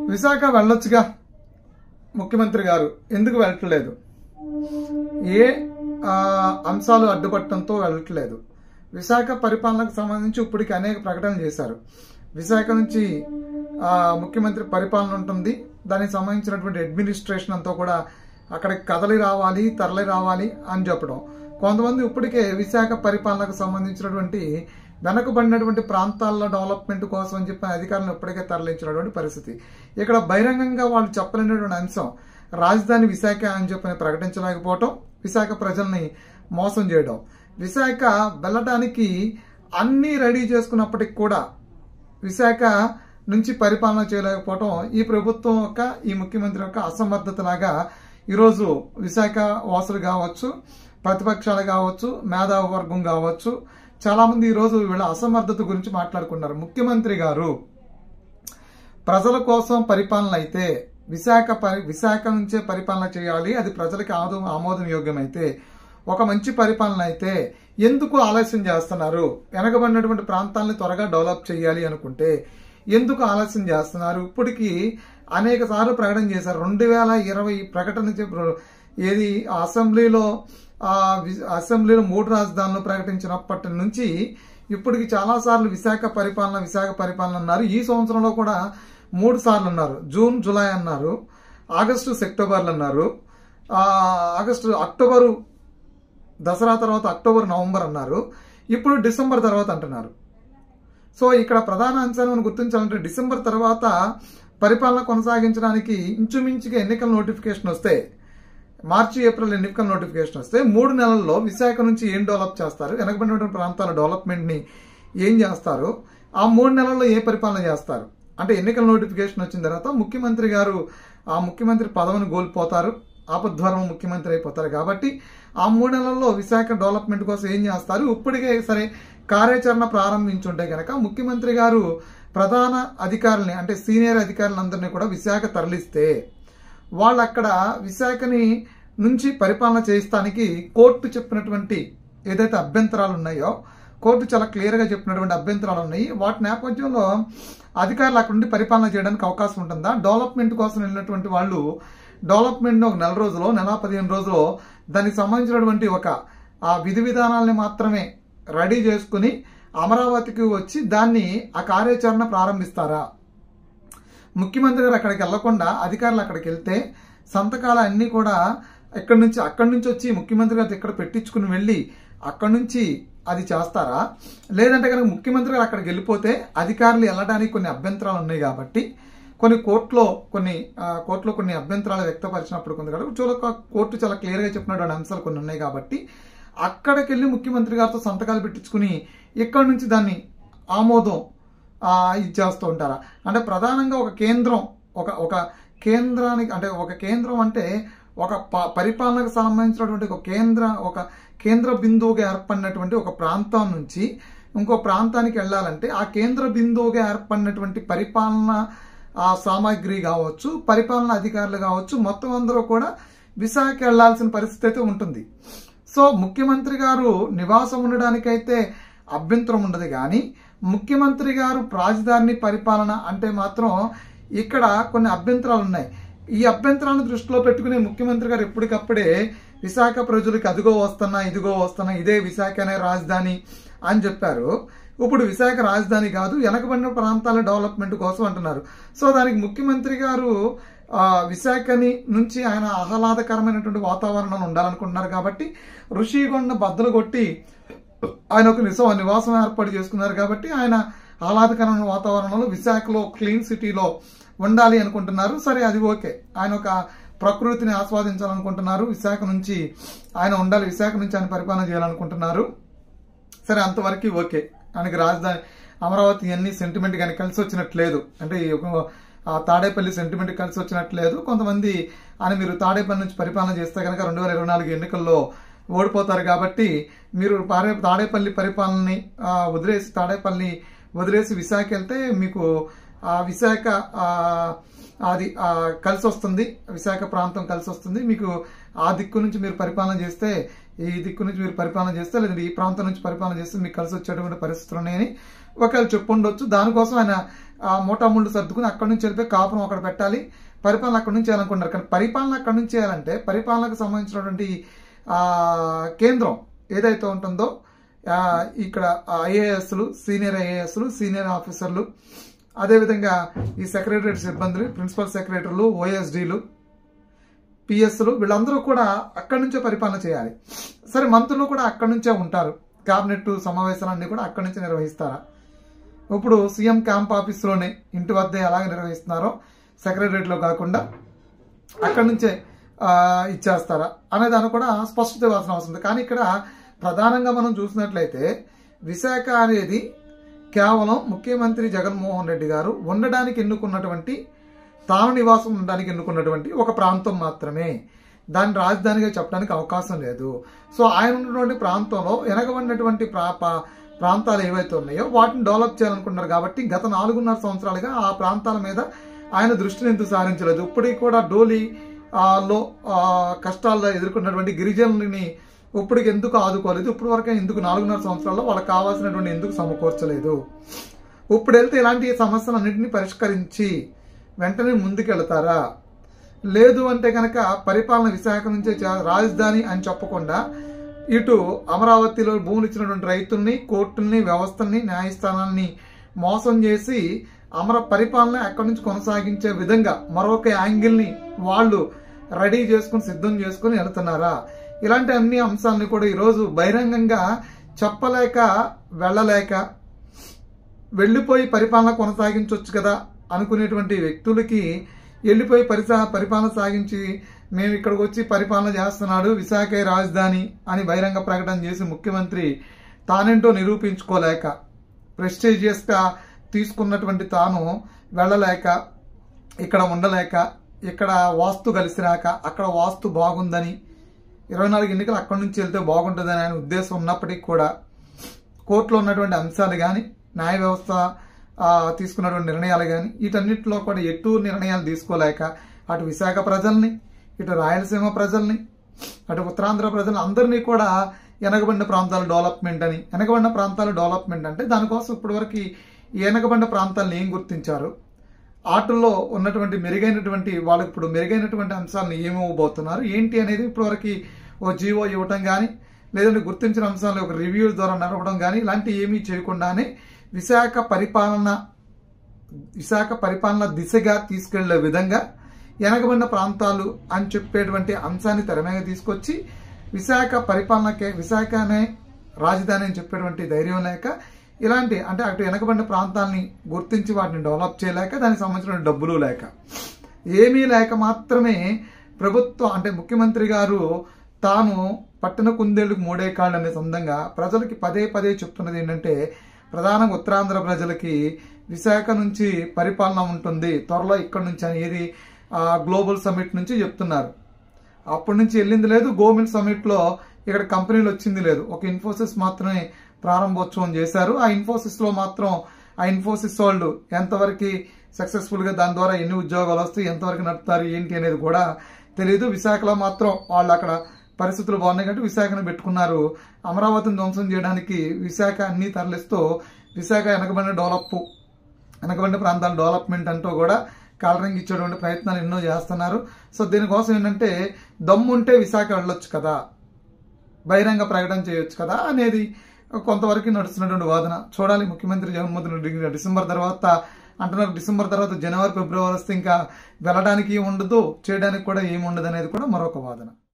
విశాఖ వెళ్ళొచ్చుగా ముఖ్యమంత్రి గారు ఎందుకు వెళ్ళట్లేదు ఏ ఆ, అంశాలు అడ్డుపట్టడంతో వెళ్ళట్లేదు విశాఖ పరిపాలనకు సంబంధించి ఇప్పటికి అనేక ప్రకటనలు చేశారు విశాఖ నుంచి ఆ, ముఖ్యమంత్రి పరిపాలన ఉంటుంది దానికి సంబంధించినటువంటి అడ్మినిస్ట్రేషన్ అంతా కూడా అక్కడికి కదలి రావాలి తరలి రావాలి అని చెప్పడం కొంతమంది ఇప్పటికే విశాఖ పరిపాలనకు సంబంధించినటువంటి వెనకబడినటువంటి ప్రాంతాల్లో డెవలప్మెంట్ కోసం అని చెప్పి అధికారులను ఇప్పటికే తరలించినటువంటి పరిస్థితి ఇక్కడ బహిరంగంగా వాళ్ళు చెప్పలేనటువంటి అంశం రాజధాని విశాఖ అని చెప్పని ప్రకటించలేకపోవటం విశాఖ ప్రజల్ని మోసం చేయడం విశాఖ వెళ్ళటానికి అన్నీ రెడీ చేసుకున్నప్పటికి కూడా విశాఖ నుంచి పరిపాలన చేయలేకపోవడం ఈ ప్రభుత్వం యొక్క ఈ ముఖ్యమంత్రి యొక్క అసమర్థత లాగా ఈరోజు విశాఖ వాసులు కావచ్చు ప్రతిపక్షాలు కావచ్చు మేధావి వర్గం కావచ్చు చాలా మంది ఈరోజు వీళ్ళ అసమర్థత గురించి మాట్లాడుకున్నారు ముఖ్యమంత్రి గారు ప్రజల కోసం పరిపాలన అయితే విశాఖ పరి విశాఖ నుంచే పరిపాలన చేయాలి అది ప్రజలకు ఆదో ఆమోదం యోగ్యమైతే ఒక మంచి పరిపాలన అయితే ఎందుకు ఆలస్యం చేస్తున్నారు వెనకబడినటువంటి ప్రాంతాలను త్వరగా డెవలప్ చేయాలి అనుకుంటే ఎందుకు ఆలస్యం చేస్తున్నారు ఇప్పటికీ అనేక సార్లు ప్రకటన చేశారు రెండు వేల ఇరవై ప్రకటన చెప్ప- ఏది అసెంబ్లీలో ఆ, వి- అసెంబ్లీలో మూడు రాజధానులు ప్రకటించినప్పటి నుంచి ఇప్పటికి చాలా సార్లు విశాఖ పరిపాలన విశాఖ పరిపాలన అన్నారు ఈ సంవత్సరంలో కూడా మూడు సార్లు అన్నారు జూన్ జూలై అన్నారు ఆగస్టు సెప్టెంబర్లు అన్నారు ఆ, ఆగస్టు అక్టోబరు దసరా తర్వాత అక్టోబర్ నవంబర్ అన్నారు ఇప్పుడు డిసెంబర్ తర్వాత అంటున్నారు సో ఇక్కడ ప్రధాన అంశాన్ని మనం గుర్తించాలంటే డిసెంబర్ తర్వాత పరిపాలన కొనసాగించడానికి ఇంచుమించుగా ఎన్నికల నోటిఫికేషన్ వస్తే మార్చి ఏప్రిల్ ఎన్నికల నోటిఫికేషన్ వస్తే మూడు నెలల్లో విశాఖ నుంచి ఏం డెవలప్ చేస్తారు వెనకబడినటువంటి ప్రాంతాల డెవలప్మెంట్ని ఏం చేస్తారు ఆ మూడు నెలల్లో ఏ పరిపాలన చేస్తారు అంటే ఎన్నికల నోటిఫికేషన్ వచ్చిన తర్వాత ముఖ్యమంత్రి గారు ఆ ముఖ్యమంత్రి పదవిని కోల్పోతారు ఆపద్వారం ముఖ్యమంత్రి అయిపోతారు కాబట్టి ఆ మూడు నెలల్లో విశాఖ డెవలప్మెంట్ కోసం ఏం చేస్తారు ఇప్పటికే సరే కార్యాచరణ ప్రారంభించుంటే కనుక ముఖ్యమంత్రి గారు ప్రధాన అధికారుల్ని అంటే సీనియర్ అధికారులందరినీ కూడా విశాఖ తరలిస్తే వాళ్ళు అక్కడ విశాఖని నుంచి పరిపాలన చేయిస్తానికి కోర్టు చెప్పినటువంటి ఏదైతే అభ్యంతరాలు ఉన్నాయో కోర్టు చాలా క్లియర్గా చెప్పినటువంటి అభ్యంతరాలు ఉన్నాయి వాటి నేపథ్యంలో అధికారులు అక్కడ నుండి పరిపాలన చేయడానికి అవకాశం ఉంటుందా డెవలప్మెంట్ కోసం వెళ్ళినటువంటి వాళ్ళు డెవలప్మెంట్ ఒక నెల రోజులో నెల పదిహేను రోజులో దానికి సంబంధించినటువంటి ఒక ఆ విధి విధానాలని మాత్రమే రెడీ చేసుకుని అమరావతికి వచ్చి దాన్ని ఆ కార్యాచరణ ప్రారంభిస్తారా ముఖ్యమంత్రి గారు అక్కడికి వెళ్లకుండా అధికారులు అక్కడికి వెళ్తే సంతకాలు అన్నీ కూడా ఇక్కడి నుంచి అక్కడి నుంచి వచ్చి ముఖ్యమంత్రి గారు ఇక్కడ పెట్టించుకుని వెళ్ళి అక్కడి నుంచి అది చేస్తారా లేదంటే కనుక ముఖ్యమంత్రి గారు అక్కడికి వెళ్ళిపోతే అధికారులు వెళ్ళడానికి కొన్ని అభ్యంతరాలు ఉన్నాయి కాబట్టి కొన్ని కోర్టులో కొన్ని ఆ, కోర్టులో కొన్ని అభ్యంతరాలు వ్యక్తపరిచినప్పుడు కొంత కూడా చూడ కోర్టు చాలా క్లియర్గా చెప్పినటువంటి అంశాలు కొన్ని ఉన్నాయి కాబట్టి అక్కడికి వెళ్ళి ముఖ్యమంత్రి గారితో సంతకాలు పెట్టించుకుని ఇక్కడి నుంచి దాన్ని ఆమోదం ఆ, ఇది చేస్తూ ఉంటారా అంటే ప్రధానంగా ఒక కేంద్రం ఒక ఒక కేంద్రానికి అంటే ఒక కేంద్రం అంటే ఒక ప- పరిపాలనకు సంబంధించినటువంటి ఒక కేంద్ర ఒక కేంద్ర బిందువుగా ఏర్పడినటువంటి ఒక ప్రాంతం నుంచి ఇంకో ప్రాంతానికి వెళ్ళాలంటే ఆ కేంద్ర బిందువుగా ఏర్పడినటువంటి పరిపాలన ఆ సామాగ్రి కావచ్చు పరిపాలన అధికారులు కావచ్చు మొత్తం అందరూ కూడా విశాఖ వెళ్లాల్సిన పరిస్థితి అయితే ఉంటుంది సో ముఖ్యమంత్రి గారు నివాసం ఉండడానికైతే అభ్యంతరం ఉండదు కానీ ముఖ్యమంత్రి గారు రాజధాని పరిపాలన అంటే మాత్రం ఇక్కడ కొన్ని అభ్యంతరాలు ఉన్నాయి ఈ అభ్యంతరాలను దృష్టిలో పెట్టుకుని ముఖ్యమంత్రి గారు ఎప్పటికప్పుడే విశాఖ ప్రజలకు అదిగో వస్తున్నా ఇదిగో వస్తున్నా ఇదే విశాఖ అనే రాజధాని అని చెప్పారు ఇప్పుడు విశాఖ రాజధాని కాదు వెనకబడిన ప్రాంతాల డెవలప్మెంట్ కోసం అంటున్నారు సో దానికి ముఖ్యమంత్రి గారు ఆ, విశాఖని నుంచి ఆయన ఆహ్లాదకరమైనటువంటి వాతావరణం ఉండాలనుకుంటున్నారు కాబట్టి ఋషికొండ బద్దలు కొట్టి ఆయన ఒక నిస నివాసం ఏర్పాటు చేసుకున్నారు కాబట్టి ఆయన ఆహ్లాదకరమైన వాతావరణంలో విశాఖలో క్లీన్ సిటీలో ఉండాలి అనుకుంటున్నారు సరే అది ఓకే ఆయన ఒక ప్రకృతిని ఆస్వాదించాలనుకుంటున్నారు విశాఖ నుంచి ఆయన ఉండాలి విశాఖ నుంచి ఆయన పరిపాలన చేయాలనుకుంటున్నారు సరే అంతవరకు ఓకే ఆయనకి రాజధాని అమరావతి అన్ని సెంటిమెంట్ కానీ కలిసి వచ్చినట్లేదు అంటే ఈ ఒక- ఆ తాడేపల్లి సెంటిమెంట్ కలిసి వచ్చినట్లేదు కొంతమంది ఆయన మీరు తాడేపల్లి నుంచి పరిపాలన చేస్తే కనుక రెండు వేల ఇరవై నాలుగు ఎన్నికల్లో ఓడిపోతారు కాబట్టి మీరు పారే తాడేపల్లి పరిపాలనని ఆ, వదిలేసి తాడేపల్లి వదిలేసి విశాఖ వెళ్తే మీకు ఆ విశాఖ ఆ, అది ఆ, కలిసి వస్తుంది విశాఖ ప్రాంతం కలిసి వస్తుంది మీకు ఆ దిక్కు నుంచి మీరు పరిపాలన చేస్తే ఈ దిక్కు నుంచి మీరు పరిపాలన చేస్తే లేదంటే ఈ ప్రాంతం నుంచి పరిపాలన చేస్తే మీకు కలిసి వచ్చేటువంటి పరిస్థితులు ఉన్నాయని ఒకవేళ చెప్పుండొచ్చు దానికోసం ఆయన ఆ మోటాముళ్ళు సర్దుకుని అక్కడి నుంచి వెళ్ళిపోయి కాపురం అక్కడ పెట్టాలి పరిపాలన అక్కడి నుంచి చేయాలనుకుంటారు కానీ పరిపాలన అక్కడి నుంచి చేయాలంటే పరిపాలనకు సంబంధించినటువంటి ఆ కేంద్రం ఏదైతే ఉంటుందో ఆ, ఇక్కడ ఐఏఎస్లు సీనియర్ ఐఏఎస్లు సీనియర్ ఆఫీసర్లు అదేవిధంగా ఈ సెక్రటరియట్ సిబ్బందులు ప్రిన్సిపల్ సెక్రటరీలు ఓఎస్డీలు పిఎస్లు వీళ్ళందరూ కూడా అక్కడి నుంచే పరిపాలన చేయాలి సరే మంత్రులు కూడా అక్కడి నుంచే ఉంటారు కేబినెట్ సమావేశాలన్నీ కూడా అక్కడి నుంచే నిర్వహిస్తారా ఇప్పుడు సీఎం క్యాంప్ ఆఫీస్లోనే ఇంటి వద్దే ఎలాగ నిర్వహిస్తున్నారో సెక్రటరియట్లో కాకుండా అక్కడి నుంచే ఆ, ఇచ్చేస్తారా అనే దాన్ని కూడా స్పష్టత ఇవ్వాల్సిన అవసరం ఉంది కానీ ఇక్కడ ప్రధానంగా మనం చూసినట్లయితే విశాఖ అనేది కేవలం ముఖ్యమంత్రి జగన్మోహన్ రెడ్డి గారు ఉండడానికి ఎన్నుకున్నటువంటి తాను నివాసం ఉండడానికి ఎన్నుకున్నటువంటి ఒక ప్రాంతం మాత్రమే దాన్ని రాజధానిగా చెప్పడానికి అవకాశం లేదు సో ఆయన ఉన్నటువంటి ప్రాంతంలో వెనకబడినటువంటి ప్రా పా- ప్రాంతాలు ఏవైతే ఉన్నాయో వాటిని డెవలప్ చేయాలనుకుంటున్నారు కాబట్టి గత నాలుగున్నర సంవత్సరాలుగా ఆ ప్రాంతాల మీద ఆయన దృష్టిని ఎందుకు సారించలేదు ఇప్పటికి కూడా డోలి ఆ, లో ఆ, కష్టాల్లో ఎదుర్కొన్నటువంటి గిరిజనులని ఇప్పటికి ఎందుకు ఆదుకోలేదు ఇప్పటి వరకు ఎందుకు నాలుగున్నర సంవత్సరాల్లో వాళ్ళకి కావాల్సినటువంటి ఎందుకు సమకూర్చలేదు ఇప్పుడు వెళ్తే ఇలాంటి సమస్యలన్నింటినీ పరిష్కరించి వెంటనే ముందుకెళ్తారా లేదు అంటే కనుక పరిపాలన విశాఖ నుంచే చే- రాజధాని అని చెప్పకుండా ఇటు అమరావతిలో భూములు ఇచ్చినటువంటి రైతుల్ని కోర్టుల్ని వ్యవస్థల్ని న్యాయస్థానాల్ని మోసం చేసి అమర పరిపాలన అక్కడి నుంచి కొనసాగించే విధంగా మరొక యాంగిల్ని వాళ్ళు రెడీ చేసుకుని సిద్ధం చేసుకుని వెళ్తున్నారా ఇలాంటి అన్ని అంశాలని కూడా ఈరోజు బహిరంగంగా చెప్పలేక వెళ్ళలేక వెళ్ళిపోయి పరిపాలన కొనసాగించవచ్చు కదా అనుకునేటువంటి వ్యక్తులకి వెళ్ళిపోయి పరిసా పరిపాలన సాగించి మేము ఇక్కడికి వచ్చి పరిపాలన చేస్తున్నాడు విశాఖ రాజధాని అని బహిరంగ ప్రకటన చేసి ముఖ్యమంత్రి తానేంటో నిరూపించుకోలేక ప్రెస్టీజియస్గా తీసుకున్నటువంటి తాను వెళ్ళలేక ఇక్కడ ఉండలేక ఇక్కడ వాస్తు కలిసి రాక అక్కడ వాస్తు బాగుందని ఇరవై నాలుగు ఎన్నికలు అక్కడి నుంచి వెళ్తే బాగుంటుందని ఆయన ఉద్దేశం ఉన్నప్పటికీ కూడా కోర్టులో ఉన్నటువంటి అంశాలు కానీ న్యాయ వ్యవస్థ ఆ, తీసుకున్నటువంటి నిర్ణయాలు కానీ వీటన్నిటిలో కూడా ఎటు నిర్ణయాలు తీసుకోలేక అటు విశాఖ ప్రజల్ని ఇటు రాయలసీమ ప్రజల్ని అటు ఉత్తరాంధ్ర ప్రజలు అందరినీ కూడా వెనకబడిన ప్రాంతాల డెవలప్మెంట్ అని వెనకబడిన ప్రాంతాల డెవలప్మెంట్ అంటే దానికోసం ఇప్పటివరకు ఈ వెనకబడిన ప్రాంతాలను ఏం గుర్తించారు ఆటల్లో ఉన్నటువంటి మెరుగైనటువంటి వాళ్ళకి ఇప్పుడు మెరుగైనటువంటి అంశాలను ఏమివ్వబోతున్నారు ఏంటి అనేది ఇప్పటివరకు ఓ జీవో ఇవ్వటం కానీ లేదంటే గుర్తించిన అంశాలను ఒక రివ్యూ ద్వారా నడవడం కానీ ఇలాంటి ఏమీ చేయకుండానే విశాఖ పరిపాలన విశాఖ పరిపాలన దిశగా తీసుకెళ్లే విధంగా వెనకబడిన ప్రాంతాలు అని చెప్పేటువంటి అంశాన్ని తెర మీద తీసుకొచ్చి విశాఖ పరిపాలనకే విశాఖనే రాజధాని అని చెప్పేటువంటి ధైర్యం లేక ఇలాంటి అంటే అటు వెనకబడిన ప్రాంతాలని గుర్తించి వాటిని డెవలప్ చేయలేక దానికి సంబంధించిన డబ్బులు లేక ఏమీ లేక మాత్రమే ప్రభుత్వం అంటే ముఖ్యమంత్రి గారు తాను పట్టణ కుందేళ్లకు మూడే కాళ్ళు అనే సొంతంగా ప్రజలకి పదే పదే చెప్తున్నది ఏంటంటే ప్రధానంగా ఉత్తరాంధ్ర ప్రజలకి విశాఖ నుంచి పరిపాలన ఉంటుంది త్వరలో ఇక్కడ నుంచి అనేది ఆ, గ్లోబల్ సమిట్ నుంచి చెప్తున్నారు అప్పటి నుంచి వెళ్ళింది లేదు గోమిల్ సమిట్ లో ఇక్కడ కంపెనీలు వచ్చింది లేదు ఒక ఇన్ఫోసిస్ మాత్రమే ప్రారంభోత్సవం చేశారు ఆ ఇన్ఫోసిస్ లో మాత్రం ఆ ఇన్ఫోసిస్ వాళ్ళు ఎంతవరకు సక్సెస్ఫుల్ గా దాని ద్వారా ఎన్ని ఉద్యోగాలు వస్తాయి ఎంతవరకు నడుపుతారు ఏంటి అనేది కూడా తెలియదు విశాఖలో మాత్రం వాళ్ళు అక్కడ పరిస్థితులు బాగున్నాయి కాబట్టి విశాఖను పెట్టుకున్నారు అమరావతిని ధ్వంసం చేయడానికి విశాఖ అన్ని తరలిస్తూ విశాఖ వెనకబడిన డెవలప్ వెనకబడిన ప్రాంతాల డెవలప్మెంట్ అంటూ కూడా కలరింగ్ ఇచ్చేటువంటి ప్రయత్నాలు ఎన్నో చేస్తున్నారు సో దీనికోసం ఏంటంటే దమ్ముంటే విశాఖ వెళ్ళొచ్చు కదా బహిరంగ ప్రకటన చేయొచ్చు కదా అనేది కొంతవరకు నడుస్తున్నటువంటి వాదన చూడాలి ముఖ్యమంత్రి జగన్మోహన్ రెడ్డి డిసెంబర్ తర్వాత అంటున్నారు డిసెంబర్ తర్వాత జనవరి ఫిబ్రవరి వస్తే ఇంకా వెళ్ళడానికి ఏమి ఉండదు చేయడానికి కూడా ఏమి ఉండదు అనేది కూడా మరొక వాదన